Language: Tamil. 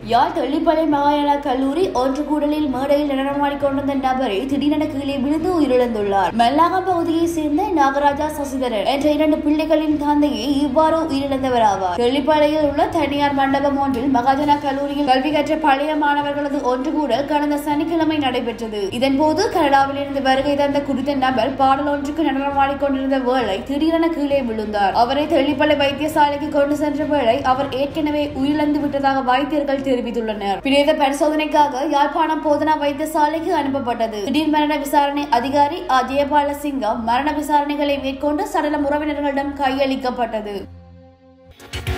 யாழ் தெள்ளிப்பளை மகாயாள கல்லூரி ஒன்று கூடலில் மேடையில் நடனமாடிக் கொண்டிருந்த நபரை திடீரென கீழே விழுந்து உயிரிழந்துள்ளார் மல்லாகம் பகுதியைச் சேர்ந்த நாகராஜா சசிதரன் என்ற இரண்டு பிள்ளைகளின் தந்தையை இவ்வாறு உயிரிழந்தவர் ஆவார் தெள்ளிப்பளையில் உள்ள தனியார் மண்டபம் ஒன்றில் மகாஜனா கல்லூரியில் கல்வி கற்ற பழைய மாணவர்களது ஒன்று கூடல் கடந்த சனிக்கிழமை நடைபெற்றது இதன்போது கனடாவில் இருந்து வருகை தந்த குறித்த நபர் பாடல் ஒன்றுக்கு நடனமாடிக் கொண்டிருந்த வேளை திடீரென கீழே விழுந்தார் அவரை தெள்ளிப்பளை வைத்தியசாலைக்கு கொண்டு சென்ற வேளை அவர் ஏற்கனவே உயிரிழந்து விட்டதாக வைத்தியர்கள் தெரிவித்துள்ளனர் பிரேத பரிசோதனைக்காக யாழ்ப்பாணம் போதனா வைத்தியசாலைக்கு அனுப்பப்பட்டது திடீர் மரண விசாரணை அதிகாரி ஆ ஜெயபால சிங்கம் மரண விசாரணைகளை மேற்கொண்டு சடலம் உறவினர்களிடம் கையளிக்கப்பட்டது